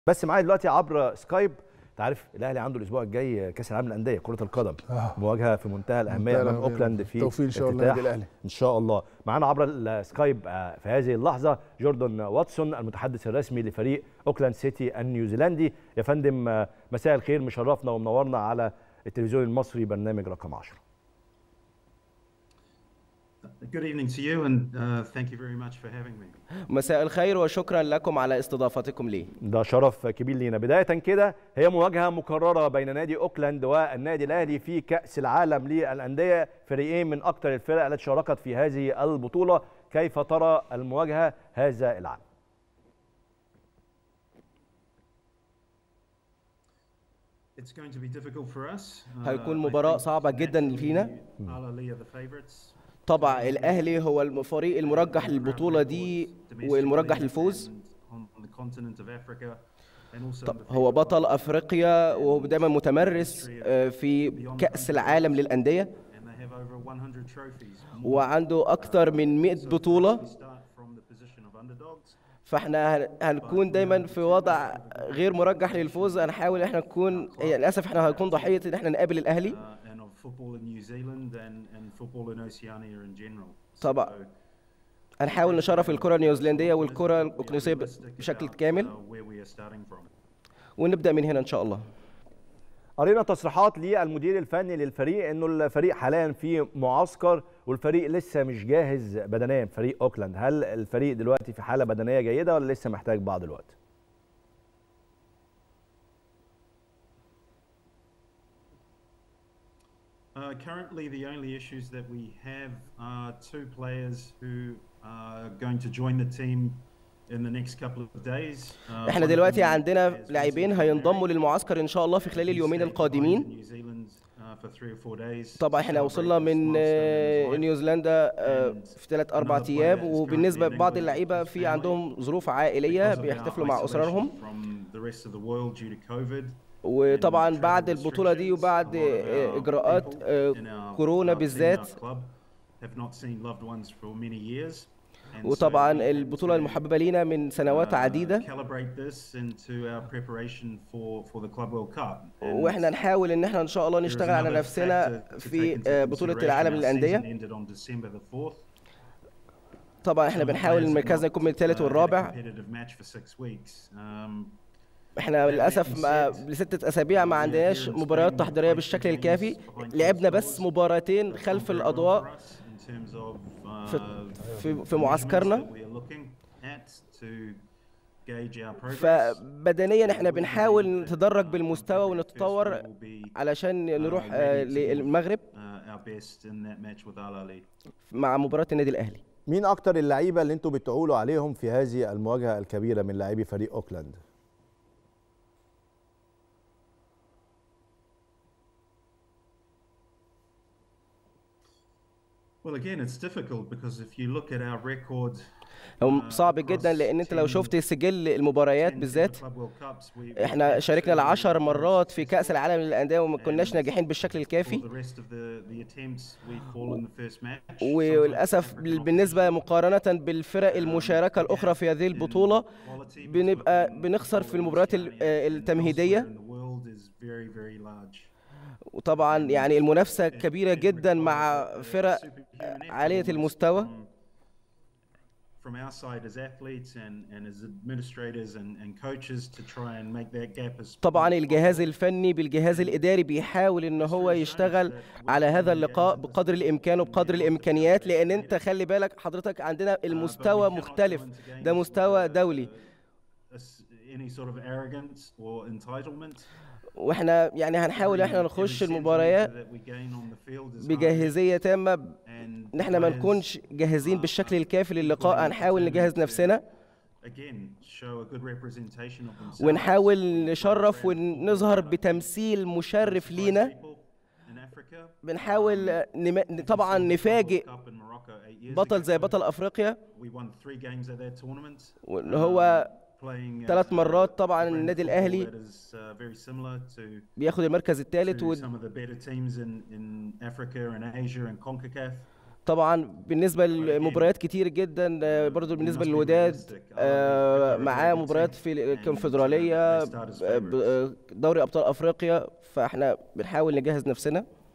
بس معايا دلوقتي عبر سكايب انت عارف الاهلي عنده الاسبوع الجاي كاس العالم للانديه كره القدم آه. مواجهه في منتهى الاهميه منتهى امام الأهمية. اوكلاند في توفيق إن شاء الله افتتاح للنادي الأهلي. ان شاء الله معانا عبر السكايب آه، في هذه اللحظه جوردن واتسون المتحدث الرسمي لفريق اوكلاند سيتي النيوزيلندي يا فندم آه، مساء الخير مشرفنا ومنورنا على التلفزيون المصري برنامج رقم 10 Good evening to you, and uh, thank you very much for having me. مساء الخير وشكرا لكم على استضافتكم لي ده شرف كبير لينا بداية كده هي مواجهة مكررة بين نادي أوكلاند والنادي الأهلي في كأس العالم للأندية فريقين من أكثر الفرق التي شاركت في هذه البطولة كيف ترى المواجهة هذا العام It's going to be difficult for us. Uh, هيكون I مباراة think صعبة جدا naturally فينا. Al Ahly are the favorites. طبعا الأهلي هو الفريق المرجح للبطولة دي والمرجح للفوز On the continent of Africa, and also طب the هو FIFA بطل Club. أفريقيا وهو دايما متمرس آه، في كأس العالم للأندية And they have over 100 trophies. وعنده أكثر من 100 بطولة We start from the position of underdogs. فاحنا هن- هنكون دايما في وضع غير مرجح للفوز هنحاول احنا نكون يعني للاسف احنا هنكون ضحيه ان احنا نقابل الاهلي uh, and of football in New Zealand and, and football in Oceania in general. طبعا. So, هنحاول نشرف الكره النيوزيلنديه والكره we are الاقليميه ب- realistic بشكل about, كامل uh, where we are starting from. ونبدا من هنا ان شاء الله قرينا تصريحات للمدير الفني للفريق انه الفريق حاليا في معسكر والفريق لسه مش جاهز بدنيا فريق اوكلاند هل الفريق دلوقتي في حالة بدنية جيدة ولا لسه محتاج بعض الوقت Uh, currently, the only issues that we have are two players who are going to join the team in the next couple of days. Uh, احنا one of دلوقتي them عندنا has لاعبين recently هينضموا married. للمعسكر ان شاء الله في خلال He اليومين stayed behind القادمين in New Zealand, uh, for three or four days طبعا to احنا celebrate وصلنا this من milestone in آه، his life. نيوزيلندا آه، في ثلاث اربع Another player ايام is وبالنسبه currently in لبعض England اللعيبه with his في family عندهم ظروف عائليه because of our بيحتفلوا مع isolation اسرارهم from the rest of the world due to COVID. وطبعا and travel بعد البطوله دي restrictions. وبعد A lot of آه، our اجراءات people آه، in our- كورونا our team, بالذات our club have not seen loved ones for many years. And so وطبعا we had البطوله to, المحببه لينا من سنوات uh, عديده calibrate this into our preparation for for the Club World Cup. And واحنا نحاول ان احنا ان شاء الله there is نشتغل على another نفسنا factor to في take into آه، بطوله consideration. العالم Our للانديه season ended on December the 4th. طبعا احنا Some of the بنحاول players have مركزنا not, يكون من uh, الثالث had a والرابع competitive match for six weeks. Um, احنا للاسف ما لستة اسابيع ما عندناش مباريات تحضيريه بالشكل الكافي لعبنا بس مباراتين خلف الاضواء في في, في معسكرنا فبدنيا احنا بنحاول نتدرج بالمستوى ونتطور علشان نروح آه، للمغرب مع مباراه النادي الاهلي مين اكتر اللعيبة اللي انتوا بتقولوا عليهم في هذه المواجهة الكبيرة من لاعبي فريق اوكلاند Well, again, it's difficult because if you look at our record, هو صعب جدا لان انت لو شفت سجل المباريات 10 بالذات Club World Cups, we- we احنا had شاركنا to- العشر مرات في كاس العالم للانديه وما كناش ناجحين بالشكل For الكافي the rest of the, the attempts, we fall in the first match. Sometimes وللاسف African بالنسبه opposition, مقارنه بالفرق المشاركه الاخرى في هذه البطوله quality, because بنبقى we've been بنخسر في following المباريات ال- Oceania آه، and التمهيدية. elsewhere in the world is very, very large. وطبعا يعني المنافسه It- كبيره it جدا requires مع a- a فرق superhuman effort عاليه almost المستوى from- From our side as athletes and, and as administrators and, and coaches to try and make that gap as طبعا الجهاز الفني بالجهاز الاداري بيحاول ان هو يشتغل على هذا اللقاء بقدر الامكان وبقدر الامكانيات لان انت خلي بالك حضرتك عندنا المستوى مختلف ده مستوى دولي any sort of arrogance or entitlement. واحنا يعني هنحاول احنا Every نخش centimeter المباريات that we gain on the field is بجاهزيه تامه hard. And ان احنا ما players, نكونش جاهزين uh, بالشكل are الكافي للقاء هنحاول نجهز نفسنا again show a good representation of themselves. ونحاول نشرف ونظهر بتمثيل مشرف Surprise لينا people in Africa. بنحاول نم... We طبعا saw the نفاجئ World Cup in Morocco eight years بطل ago. زي بطل افريقيا We won three games at that tournament. واللي هو Playing ثلاث against مرات طبعا a brand of النادي football الأهلي that is, uh, very similar to بياخد المركز to الثالث some of the better teams in, in Africa and Asia and CONCACAF. طبعا بالنسبه لمباريات كتير جدا آه، برضو بالنسبه للوداد آه، معاه مباريات في الكونفدراليه آه، ب- آه، دوري ابطال افريقيا فاحنا بنحاول نجهز نفسنا